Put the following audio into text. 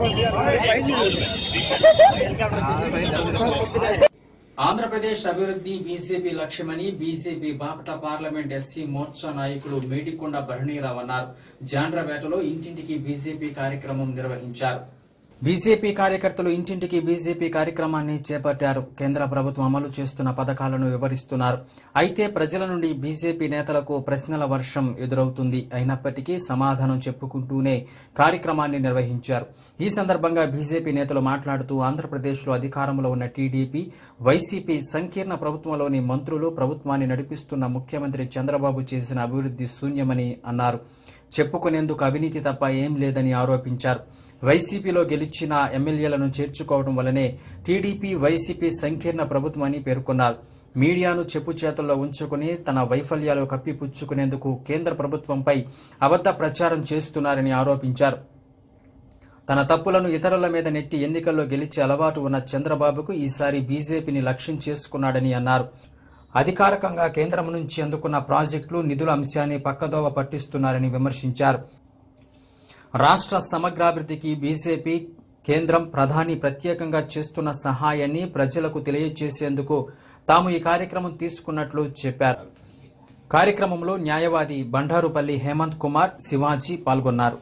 ఆంధ్రప్రదేశ్ అభివృద్ధి బీజేపీ లక్ష్యమని BJP Bapatla parliament SC Morcha నాయకులు మేడికొండ భరణీరావు అన్నారు జాండ్రపేటలో ఇంటింటికి బీజేపీ కార్యక్రమం నిర్వహించారు బీజేపీ కార్యకర్తలు ఇంటింటికి బీజేపీ కార్యక్రమాన్ని చేపట్టారు కేంద్ర ప్రభుత్వం అమలు చేస్తున్న పథకాలను వివరిస్తున్నారు అయితే ప్రజల నుండి బీజేపీ నేతలకు ప్రశ్నల వర్షం ఎదురవుతుంది అయినప్పటికీ సమాధానం చెప్పుకుంటూనే కార్యక్రమాన్ని నిర్వహించారు ఈ సందర్భంగా బీజేపీ నేతలు మాట్లాడుతూ ఆంధ్రప్రదేశ్లో అధికారంలో ఉన్న టీడీపీ వైసీపీ సంకీర్ణ ప్రభుత్వంలోని మంత్రులు ప్రభుత్వాన్ని నడిపిస్తున్న ముఖ్యమంత్రి చంద్రబాబు చేసిన అభివృద్ధి శూన్యమని అన్నారు చెప్పుకునేందుకు అవినీతి తప్ప ఏం లేదని ఆరోపించారు వైసీపీలో గెలిచిన ఎమ్మెల్యేలను చేర్చుకోవడం వల్లనే టీడీపీ వైసీపీ సంకీర్ణ ప్రభుత్వమని పేర్కొన్నారు మీడియాను చెప్పు చేతుల్లో ఉంచుకుని తన వైఫల్యాలు కప్పిపుచ్చుకునేందుకు కేంద్ర ప్రభుత్వంపై అబద్ధ ప్రచారం చేస్తున్నారని ఆరోపించారు తన తప్పులను ఇతరుల మీద నెట్టి ఎన్నికల్లో గెలిచే అలవాటు ఉన్న చంద్రబాబుకు ఈసారి బీజేపీని లక్ష్యం చేసుకున్నాడని అన్నారు అధికారికంగా కేంద్రం నుంచి అందుకున్న ప్రాజెక్టులు నిధుల అంశాన్ని పక్కదోవ పట్టిస్తున్నారని విమర్శించారు రాష్ట్ర సమగ్రాభివృద్ధికి బీజేపీ కేంద్రం ప్రధాని ప్రత్యేకంగా చేస్తున్న సహాయాన్ని ప్రజలకు తెలియజేసేందుకు తాము ఈ కార్యక్రమం తీసుకున్నట్లు చెప్పారు కార్యక్రమంలో న్యాయవాది బండారుపల్లి హేమంత్ కుమార్ శివాజీ పాల్గొన్నారు